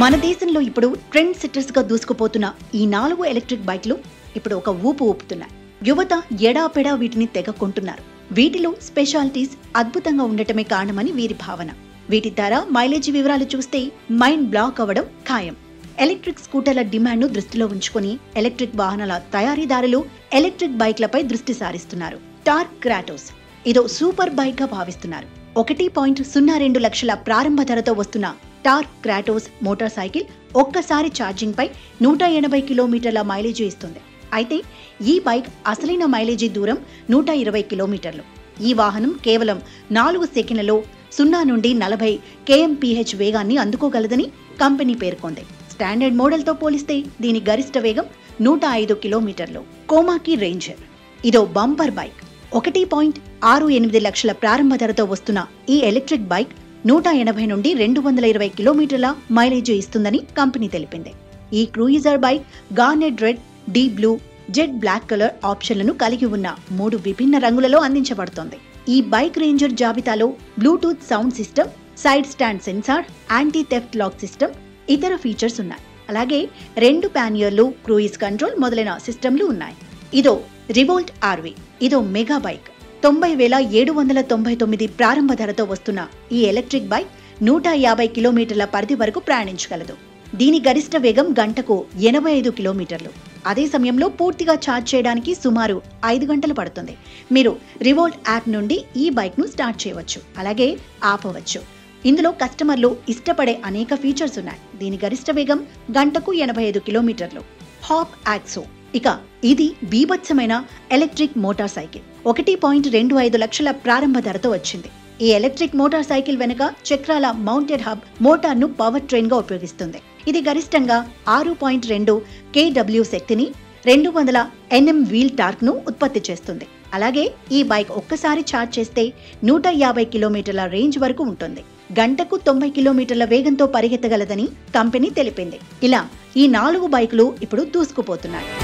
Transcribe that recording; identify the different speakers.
Speaker 1: మన దేశంలో ఇప్పుడు ట్రెండ్ సెట్టర్స్ గా దూసుకుపోతున్న ఈ నాలుగు ఎలక్ట్రిక్ బైక్లు ఇప్పుడు ఒక ఊపు ఊపుతున్నాయి యువత ఎడాపెడా వీటిని తెగ కొంటున్నారు వీటిలో స్పెషాలిటీస్ అద్భుతంగా ఉండటమే కారణమని వీరి భావన వీటి ధర మైలేజ్ వివరాలు చూస్తే మైండ్ బ్లాక్ అవ్వడం ఖాయం ఎలక్ట్రిక్ స్కూటర్ల డిమాండ్ను దృష్టిలో ఉంచుకొని ఎలక్ట్రిక్ వాహనాల తయారీదారులు ఎలక్ట్రిక్ బైక్లపై దృష్టి సారిస్తున్నారు టార్క్ క్రాటోస్ ఇదో సూపర్ బైక్ గా భావిస్తున్నారు ఒకటి పాయింట్ సున్నా రెండు లక్షల ప్రారంభ ధరతో వస్తున్న టార్క్ క్రాటోస్ మోటార్ సైకిల్ ఒక్కసారి ఛార్జింగ్ పై నూట ఎనభై కిలోమీటర్ల మైలేజ్ ఇస్తుంది అయితే ఈ బైక్ అసలైన మైలేజీ దూరం నూట ఇరవై కిలోమీటర్లు ఈ వాహనం కేవలం నాలుగు సెకండ్లలో సున్నా నుండి నలభై కేఎంపీహెచ్ వేగాన్ని అందుకోగలదని కంపెనీ పేర్కొంది స్టాండర్డ్ మోడల్తో పోలిస్తే దీని గరిష్ట వేగం నూట ఐదు కిలోమీటర్లు కోమాకి రేంజర్ ఇదో బంపర్ బైక్ ఒకటి పాయింట్ ఆరు ఎనిమిది లక్షల ప్రారంభ ధరతో వస్తున్న ఈ ఎలక్ట్రిక్ బైక్ నూట ఎనభై నుండి రెండు వందల ఇరవై కిలోమీటర్ల మైలేజ్ ఇస్తుందని కంపెనీ తెలిపింది ఈ cruiser bike garnet red deep blue jet black colour ఆప్షన్లను కలిగి ఉన్న మూడు విభిన్న రంగులలో అందించబడుతోంది ఈ బైక్ రేంజర్ జాబితాలో Bluetooth sound system side stand sensor anti theft lock system ఇతర ఫీచర్స్ ఉన్నాయి అలాగే రెండు ప్యానియర్లు క్రూయిజ్ కంట్రోల్ మొదలైన సిస్టమ్లు ఉన్నాయి ఇదో రివోల్ట్ ఆర్వి ఇదో మెగా బైక్ తొంభై వేల ఏడు వందల తొంభై తొమ్మిది ప్రారంభ ధరతో వస్తున్న ఈ ఎలక్ట్రిక్ బైక్ నూట యాభై కిలోమీటర్ల పరిధి వరకు ప్రయాణించగలదు దీని గరిష్ట వేగం గంటకు ఎనభై ఐదు కిలోమీటర్లు అదే సమయంలో పూర్తిగా ఛార్జ్ చేయడానికి సుమారు ఐదు గంటలు పడుతుంది మీరు రివోల్ట్ యాప్ నుండి ఈ బైక్ను స్టార్ట్ చేయవచ్చు అలాగే ఆపవచ్చు ఇందులో కస్టమర్లు ఇష్టపడే అనేక ఫీచర్స్ ఉన్నాయి దీని గరిష్ట వేగం గంటకు ఎనభై ఐదు కిలోమీటర్లు హాప్ యాక్సో ఇక ఇది బీభత్సమైన ఎలక్ట్రిక్ మోటార్ సైకిల్ ఒకటి పాయింట్ రెండు ఐదు లక్షల ప్రారంభ ధరతో వచ్చింది ఈ ఎలక్ట్రిక్ మోటార్ సైకిల్ వెనుక చక్రాల మౌంటెడ్ హబ్ మోటార్ను పవర్ ట్రైన్ గా ఉపయోగిస్తుంది ఇది గరిష్టంగా ఆరు పాయింట్ రెండు కేడబ్ల్యూ శక్తిని రెండు వందల ఎన్ఎం వీల్ టార్క్ ను ఉత్పత్తి చేస్తుంది అలాగే ఈ బైక్ ఒక్కసారి ఛార్జ్ చేస్తే నూట యాభై కిలోమీటర్ల రేంజ్ వరకు ఉంటుంది గంటకు తొంభై కిలోమీటర్ల వేగంతో పరిగెత్తగలదని కంపెనీ తెలిపింది ఇలా ఈ నాలుగు బైకులు ఇప్పుడు దూసుకుపోతున్నాయి